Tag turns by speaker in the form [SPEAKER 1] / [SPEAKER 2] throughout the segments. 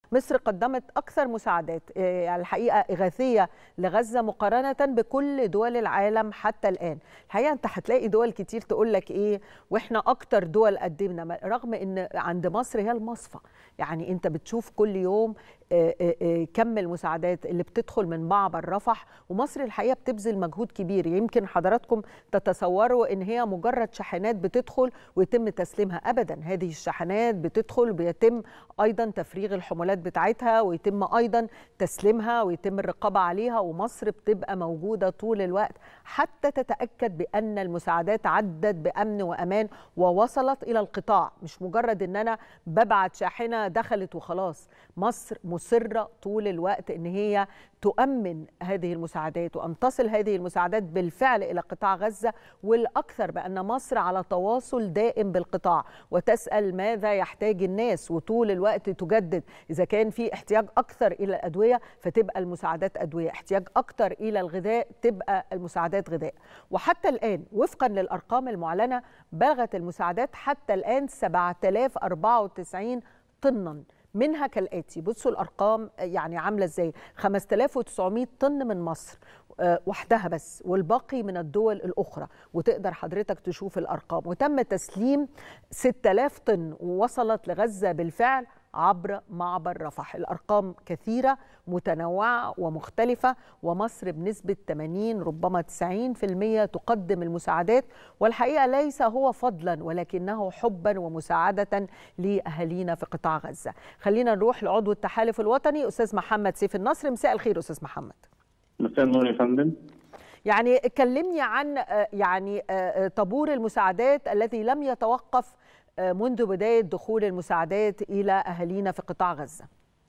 [SPEAKER 1] مصر قدمت أكثر مساعدات الحقيقة إغاثية لغزة مقارنة بكل دول العالم حتى الآن الحقيقة أنت هتلاقي دول كتير تقول لك إيه وإحنا أكتر دول قدمنا رغم أن عند مصر هي المصفى يعني أنت بتشوف كل يوم كم المساعدات اللي بتدخل من معبر رفح ومصر الحقيقه بتبذل مجهود كبير يمكن حضراتكم تتصوروا ان هي مجرد شاحنات بتدخل ويتم تسليمها ابدا هذه الشاحنات بتدخل ويتم ايضا تفريغ الحمولات بتاعتها ويتم ايضا تسليمها ويتم الرقابه عليها ومصر بتبقى موجوده طول الوقت حتى تتاكد بان المساعدات عدت بامن وامان ووصلت الى القطاع مش مجرد ان انا ببعت شاحنه دخلت وخلاص مصر مصره طول الوقت ان هي تؤمن هذه المساعدات وان تصل هذه المساعدات بالفعل الى قطاع غزه والاكثر بان مصر على تواصل دائم بالقطاع وتسال ماذا يحتاج الناس وطول الوقت تجدد اذا كان في احتياج اكثر الى الادويه فتبقى المساعدات ادويه احتياج اكثر الى الغذاء تبقى المساعدات غذاء وحتى الان وفقا للارقام المعلنه بلغت المساعدات حتى الان 7094 طنا منها كالاتي بصوا الارقام يعني عامله ازاي 5900 طن من مصر وحدها بس والباقي من الدول الاخرى وتقدر حضرتك تشوف الارقام وتم تسليم 6000 طن ووصلت لغزه بالفعل عبر معبر رفح الارقام كثيره متنوعه ومختلفه ومصر بنسبه 80 ربما 90% تقدم المساعدات والحقيقه ليس هو فضلا ولكنه حبا ومساعده لاهالينا في قطاع غزه خلينا نروح لعضو التحالف الوطني استاذ محمد سيف النصر مساء الخير استاذ محمد
[SPEAKER 2] مساء النور يا فندم
[SPEAKER 1] يعني كلمني عن يعني طابور المساعدات الذي لم يتوقف منذ بداية دخول المساعدات إلى أهالينا في قطاع غزة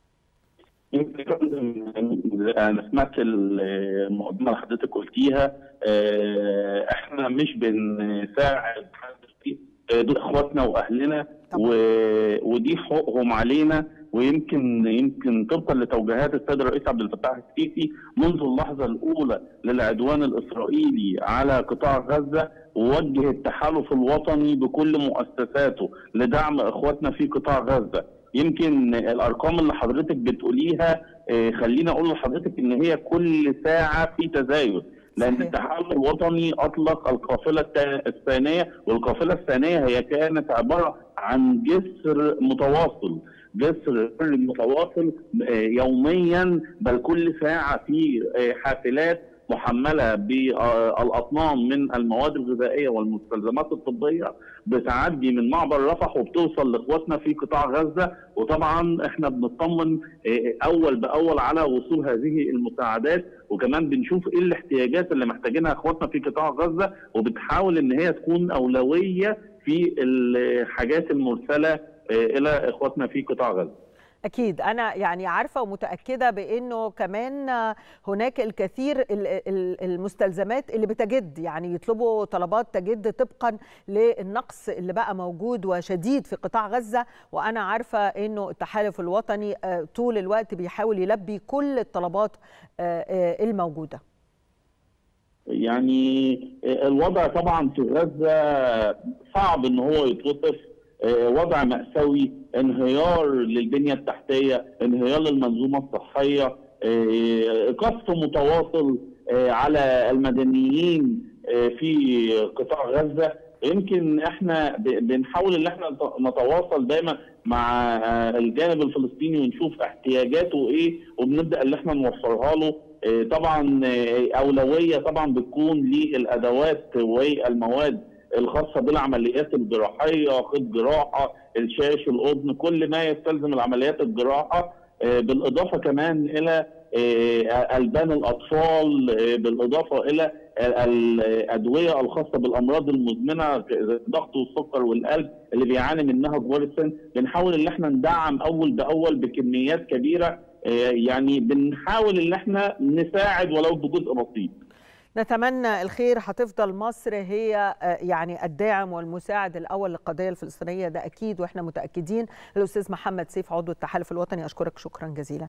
[SPEAKER 2] أنا سمعت المقدمة اللي حضرتك قلتيها إحنا مش بنساعد دول إخواتنا وأهلنا و... ودي حقوقهم علينا ويمكن يمكن طبقا لتوجيهات السيد الرئيس عبد الفتاح السيسي منذ اللحظه الاولى للعدوان الاسرائيلي على قطاع غزه ووجه التحالف الوطني بكل مؤسساته لدعم اخواتنا في قطاع غزه يمكن الارقام اللي حضرتك بتقوليها خليني اقول لحضرتك ان هي كل ساعه في تزايد لان التحالف الوطني اطلق القافله الثانيه والقافله الثانيه هي كانت عباره عن جسر متواصل جسر متواصل يوميا بل كل ساعه في حافلات محمله بالاطنان من المواد الغذائيه والمستلزمات الطبيه بتعدي من معبر رفح وبتوصل لاخواتنا في قطاع غزه وطبعا احنا بنطمن اول باول على وصول هذه المساعدات وكمان بنشوف ايه الاحتياجات اللي محتاجينها اخواتنا في قطاع غزه وبتحاول ان هي تكون اولويه في الحاجات المرسله الى اخواتنا في قطاع غزه.
[SPEAKER 1] أكيد أنا يعني عارفة ومتأكدة بأنه كمان هناك الكثير المستلزمات اللي بتجد يعني يطلبوا طلبات تجد طبقا للنقص اللي بقى موجود وشديد في قطاع غزة وأنا عارفة أنه التحالف الوطني طول الوقت بيحاول يلبي كل الطلبات الموجودة
[SPEAKER 2] يعني الوضع طبعا في غزة صعب ان هو يتوصف وضع مأساوي انهيار للبنية التحتية انهيار للمنظومة الصحية قصف متواصل على المدنيين في قطاع غزة يمكن احنا بنحاول ان احنا نتواصل دايما مع الجانب الفلسطيني ونشوف احتياجاته ايه وبنبدا ان احنا نوفرها له طبعا اولويه طبعا بتكون للادوات والمواد الخاصه بالعمليات الجراحيه خط جراحه الشاش القطن كل ما يستلزم العمليات الجراحه بالاضافه كمان الى البان الاطفال بالاضافه الى الادويه الخاصه بالامراض المزمنه الضغط والسكر والقلب اللي بيعاني منها كبار السن بنحاول ان احنا ندعم اول باول بكميات كبيره يعني بنحاول ان احنا نساعد ولو بجزء بسيط
[SPEAKER 1] نتمنى الخير هتفضل مصر هي يعني الداعم والمساعد الاول للقضيه الفلسطينيه ده اكيد واحنا متاكدين الاستاذ محمد سيف عضو التحالف الوطني اشكرك شكرا جزيلا